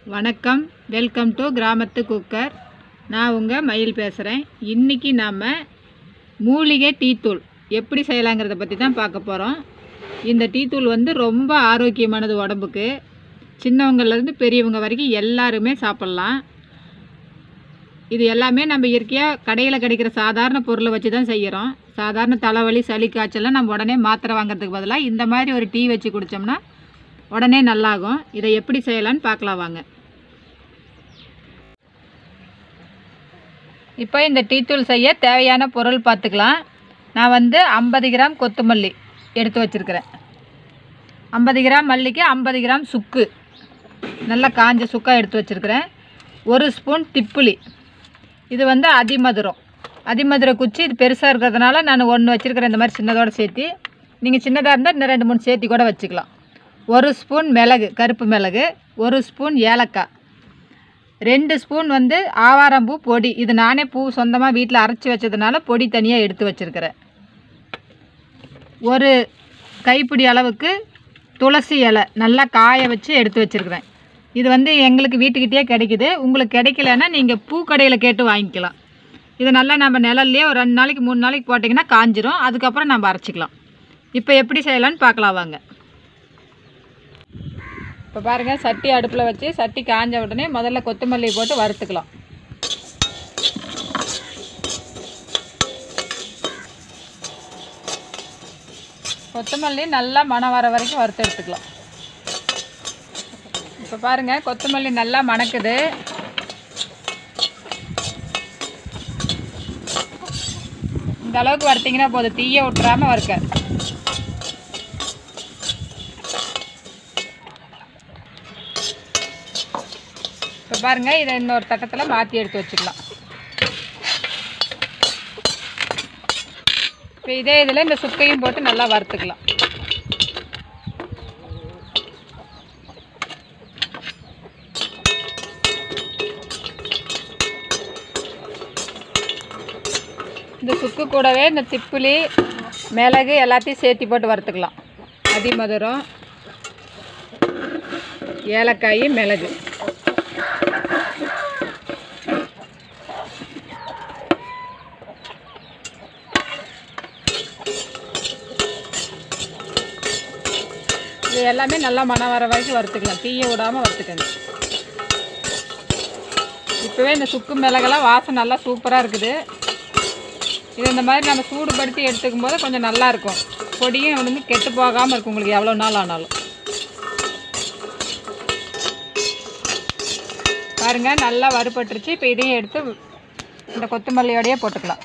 வணக்கம் welcome to கிராமத்து cooker நான் உங்கள் மயில் பேசுகிறேன் இன்றைக்கி நாம் மூலிகை டீத்தூள் எப்படி செய்யலாங்கிறத பற்றி தான் பார்க்க போகிறோம் இந்த டீத்தூள் வந்து ரொம்ப ஆரோக்கியமானது உடம்புக்கு சின்னவங்கலேருந்து பெரியவங்க வரைக்கும் எல்லாருமே சாப்பிட்லாம் இது எல்லாமே நம்ம இயற்கையாக கடையில் கிடைக்கிற சாதாரண பொருளை வச்சு தான் செய்கிறோம் சாதாரண தலைவலி சளி காய்ச்சல்லாம் நம்ம உடனே மாத்திரை வாங்குறதுக்கு பதிலாக இந்த மாதிரி ஒரு டீ வச்சு குடித்தோம்னா உடனே நல்லாகும் இதை எப்படி செய்யலான்னு பார்க்கலாம் வாங்க இப்போ இந்த டீத்தூள் செய்ய தேவையான பொருள் பார்த்துக்கலாம் நான் வந்து ஐம்பது கிராம் கொத்தமல்லி எடுத்து வச்சுருக்கிறேன் ஐம்பது கிராம் மல்லிக்கு ஐம்பது கிராம் சுக்கு நல்லா காஞ்ச சுக்காக எடுத்து வச்சுருக்கிறேன் ஒரு ஸ்பூன் திப்புளி இது வந்து அதிமதுரம் அதிமதுர குச்சி இது பெருசாக இருக்கிறதுனால நான் ஒன்று வச்சுருக்கிறேன் இந்த மாதிரி சின்னதோட சேர்த்து நீங்கள் சின்னதாக இருந்தால் இன்னும் ரெண்டு மூணு சேர்த்தி கூட வச்சுக்கலாம் ஒரு ஸ்பூன் மிளகு கருப்பு மிளகு ஒரு ஸ்பூன் ஏலக்காய் ரெண்டு ஸ்பூன் வந்து ஆவாரம்பூ பொடி இது நானே பூ சொந்தமாக வீட்டில் அரைச்சி வச்சதுனால பொடி தனியாக எடுத்து வச்சுருக்கிறேன் ஒரு கைப்பிடி அளவுக்கு துளசி இலை நல்லா காய வச்சு எடுத்து வச்சுருக்கிறேன் இது வந்து எங்களுக்கு வீட்டுக்கிட்டே கிடைக்குது உங்களுக்கு கிடைக்கலன்னா நீங்கள் பூக்கடையில் கேட்டு வாங்கிக்கலாம் இது நல்லா நம்ம நிழல்லையே ஒரு ரெண்டு நாளைக்கு மூணு நாளைக்கு போட்டிங்கன்னா காஞ்சிரும் அதுக்கப்புறம் நம்ம அரைச்சிக்கலாம் இப்போ எப்படி செய்யலான்னு பார்க்கலாம் வாங்க இப்போ பாருங்கள் சட்டி அடுப்பில் வச்சு சட்டி காஞ்ச உடனே முதல்ல கொத்தமல்லி போட்டு வறுத்துக்கலாம் கொத்தமல்லி நல்லா மணம் வர வரைக்கும் வறுத்து எடுத்துக்கலாம் இப்போ பாருங்கள் கொத்தமல்லி நல்லா மணக்குது இந்த அளவுக்கு வறுத்தீங்கன்னா போதும் தீய விட்டுறாம வறுக்க இப்போ பாருங்கள் இதை இன்னொரு தட்டத்தில் மாற்றி எடுத்து வச்சுக்கலாம் இப்போ இதே இதில் இந்த சுக்கையும் போட்டு நல்லா வறுத்துக்கலாம் இந்த சுக்கு கூடவே இந்த திப்புளி மிளகு எல்லாத்தையும் சேர்த்தி போட்டு வறுத்துக்கலாம் அதிமதுரம் ஏலக்காய் மிளகு இது எல்லாமே நல்லா மனம் வர வரைக்கும் வறுத்துக்கலாம் தீய விடாமல் வறுத்துக்கங்க இப்போவே இந்த சுக்கு மிளகெல்லாம் வாசம் நல்லா சூப்பராக இருக்குது இது இந்த மாதிரி நம்ம சூடுபடுத்தி எடுத்துக்கும் போது கொஞ்சம் நல்லா இருக்கும் பொடியும் வந்து கெட்டு போகாமல் இருக்கும் உங்களுக்கு எவ்வளோ நாள் ஆனாலும் பாருங்கள் நல்லா வறுபட்டுருச்சு இப்போ இதையும் எடுத்து இந்த கொத்தமல்லியோடையே போட்டுக்கலாம்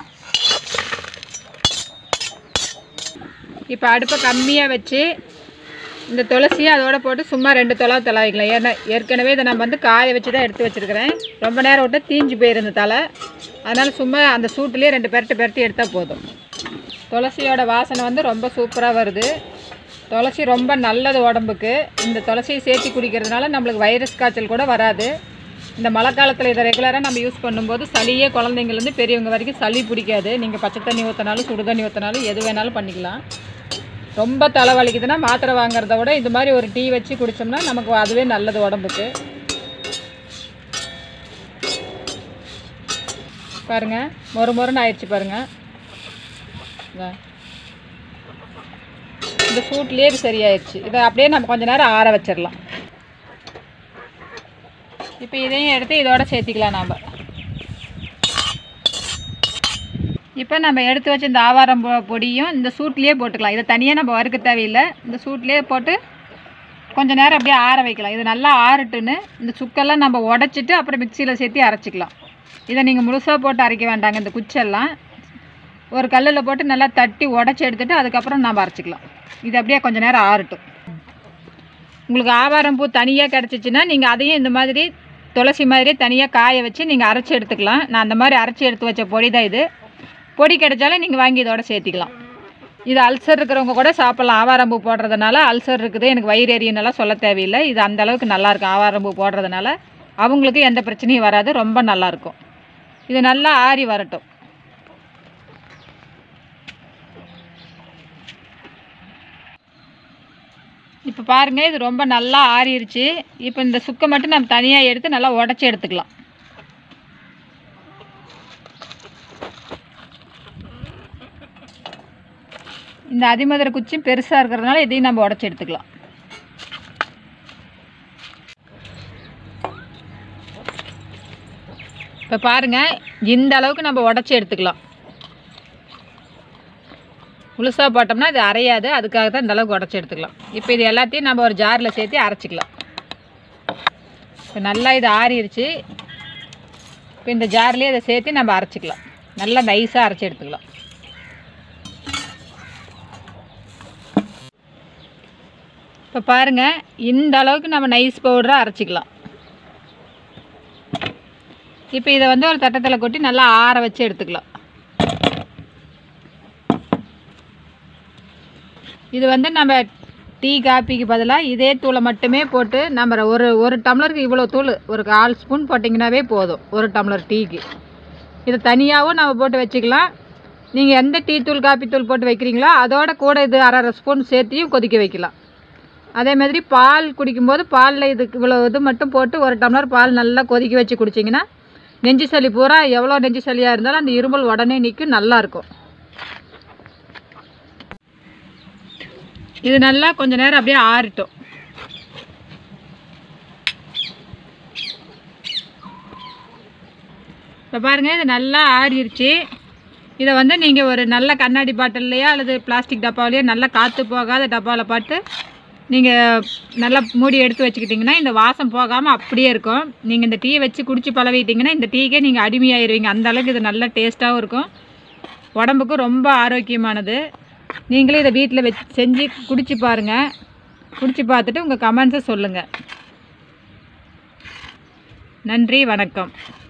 இப்போ அடுப்பை கம்மியாக வச்சு இந்த துளசியை அதோட போட்டு சும்மா ரெண்டு தொலை தலை வைக்கலாம் ஏன்னா ஏற்கனவே இதை நம்ம வந்து காய வச்சு தான் எடுத்து வச்சுருக்கிறேன் ரொம்ப நேரம் விட்டு தீஞ்சு போயிரு தலை அதனால் சும்மா அந்த சூட்டுலேயே ரெண்டு பெரட்டு பெரட்டி எடுத்தால் போதும் துளசியோட வாசனை வந்து ரொம்ப சூப்பராக வருது துளசி ரொம்ப நல்லது உடம்புக்கு இந்த துளசியை சேர்த்து குடிக்கிறதுனால நம்மளுக்கு வைரஸ் காய்ச்சல் கூட வராது இந்த மழை காலத்தில் இதை ரெகுலராக நம்ம யூஸ் பண்ணும்போது சளியே குழந்தைங்கலேருந்து பெரியவங்க வரைக்கும் சளி பிடிக்காது நீங்கள் பச்சை தண்ணி ஊற்றினாலும் சுடு தண்ணி ஊற்றினாலும் எது வேணாலும் பண்ணிக்கலாம் ரொம்ப தலை வலிக்குதுன்னா மாத்திரை வாங்குறத விட இது மாதிரி ஒரு டீ வச்சு குடித்தோம்னா நமக்கு அதுவே நல்லது உடம்புக்கு பாருங்க மொறு மொறுன்னு ஆயிடுச்சு பாருங்க இதா. இந்த சூட்லேயே இது சரியாயிடுச்சு இதை அப்படியே நம்ம கொஞ்ச நேரம் ஆற வச்சிடலாம் இப்போ இதையும் எடுத்து இதோட சேர்த்திக்கலாம் நாம் இப்போ நம்ம எடுத்து வச்ச இந்த ஆவாரம் பொ- பொடியும் இந்த சூட்லேயே போட்டுக்கலாம் இதை தனியாக நம்ம வறுக்க தேவையில்லை இந்த சூட்லேயே போட்டு கொஞ்ச நேரம் அப்படியே ஆற வைக்கலாம் இது நல்லா ஆறட்டுன்னு இந்த சுக்கெல்லாம் நம்ம உடச்சிட்டு அப்புறம் மிக்சியில் சேர்த்து அரைச்சிக்கலாம் இதை நீங்கள் முழுசாக போட்டு அரைக்க வேண்டாங்க இந்த குச்செல்லாம் ஒரு கல்லில் போட்டு நல்லா தட்டி உடச்சி எடுத்துட்டு அதுக்கப்புறம் நம்ம அரைச்சிக்கலாம் இது அப்படியே கொஞ்ச நேரம் ஆறட்டும் உங்களுக்கு ஆவாரம் பூ தனியாக கிடச்சிச்சின்னா நீங்கள் அதையும் இந்த மாதிரி துளசி மாதிரி தனியாக காய வச்சு நீங்கள் அரைச்சி எடுத்துக்கலாம் நான் அந்த மாதிரி அரைச்சி எடுத்து வச்ச பொடி தான் இது பொடி கிடைச்சாலும் நீங்கள் வாங்கி இதோட சேர்த்திக்கலாம் இது அல்சர் இருக்கிறவங்க கூட சாப்பிட்லாம் ஆவாரம்பூ போடுறதுனால அல்சர் இருக்குது எனக்கு வயிறு எரியனெல்லாம் சொல்ல தேவையில்லை இது அந்த அளவுக்கு நல்லாயிருக்கும் ஆவாரம்பூ போடுறதுனால அவங்களுக்கு எந்த பிரச்சனையும் வராது ரொம்ப நல்லாயிருக்கும் இது நல்லா ஆறி வரட்டும் இப்போ பாருங்கள் இது ரொம்ப நல்லா ஆறிடுச்சு இப்போ இந்த சுக்கை மட்டும் நம்ம தனியாக எடுத்து நல்லா உடச்சி எடுத்துக்கலாம் இந்த அதிமதுர குச்சியும் பெருசாக இருக்கிறதுனால இதையும் நம்ம உடச்சி எடுத்துக்கலாம் இப்போ பாருங்கள் இந்த அளவுக்கு நம்ம உடச்சி எடுத்துக்கலாம் முழுசாக போட்டோம்னா இது அரையாது அதுக்காக தான் இந்த அளவுக்கு உடச்சி எடுத்துக்கலாம் இப்போ இது எல்லாத்தையும் நம்ம ஒரு ஜாரில் சேர்த்து அரைச்சிக்கலாம் இப்போ நல்லா இது ஆறிடுச்சு இப்போ இந்த ஜார்லேயே இதை சேர்த்து நம்ம அரைச்சிக்கலாம் நல்லா நைஸாக அரைச்சி எடுத்துக்கலாம் இப்போ பாருங்கள் இந்த அளவுக்கு நம்ம நைஸ் பவுடராக அரைச்சிக்கலாம் இப்போ இதை வந்து ஒரு தட்டத்தில் கொட்டி நல்லா ஆற வச்சு எடுத்துக்கலாம் இது வந்து நம்ம டீ காப்பிக்கு பதிலாக இதே தூளை மட்டுமே போட்டு நம்ம ஒரு ஒரு டம்ளருக்கு இவ்வளோ தூள் ஒரு கால் ஸ்பூன் போட்டிங்கனாவே போதும் ஒரு டம்ளர் டீக்கு இது தனியாகவும் நம்ம போட்டு வச்சுக்கலாம் நீங்கள் எந்த டீ தூள் காப்பி தூள் போட்டு வைக்கிறீங்களோ அதோட கூட இது அரை அரை ஸ்பூன் சேர்த்தியும் கொதிக்க வைக்கலாம் அதே மாதிரி பால் குடிக்கும்போது பாலில் இதுக்கு இவ்வளோ இது மட்டும் போட்டு ஒரு டம்ளர் பால் நல்லா கொதிக்க வச்சு குடிச்சிங்கன்னா நெஞ்சு சளி பூரா எவ்வளோ நெஞ்சு சளியாக இருந்தாலும் அந்த இருமல் உடனே நிற்கும் நல்லாயிருக்கும் இது நல்லா கொஞ்ச நேரம் அப்படியே ஆறட்டும் இப்போ பாருங்கள் இது நல்லா ஆறிடுச்சு இதை வந்து நீங்கள் ஒரு நல்ல கண்ணாடி பாட்டில்லையோ அல்லது பிளாஸ்டிக் டப்பாவிலையோ நல்லா காற்று போகாத டப்பாவில் போட்டு நீங்கள் நல்லா மூடி எடுத்து வச்சுக்கிட்டிங்கன்னா இந்த வாசம் போகாமல் அப்படியே இருக்கும் நீங்கள் இந்த டீ வச்சு குடிச்சு பழகிட்டிங்கன்னா இந்த டீக்கே நீங்கள் அடிமையாயிருவீங்க அந்த அளவுக்கு இது நல்ல டேஸ்ட்டாகவும் இருக்கும் உடம்புக்கும் ரொம்ப ஆரோக்கியமானது நீங்களே இதை வீட்டில் வச்சு செஞ்சு குடிச்சு பாருங்கள் குடிச்சு பார்த்துட்டு உங்கள் கமெண்ட்ஸை சொல்லுங்கள் நன்றி வணக்கம்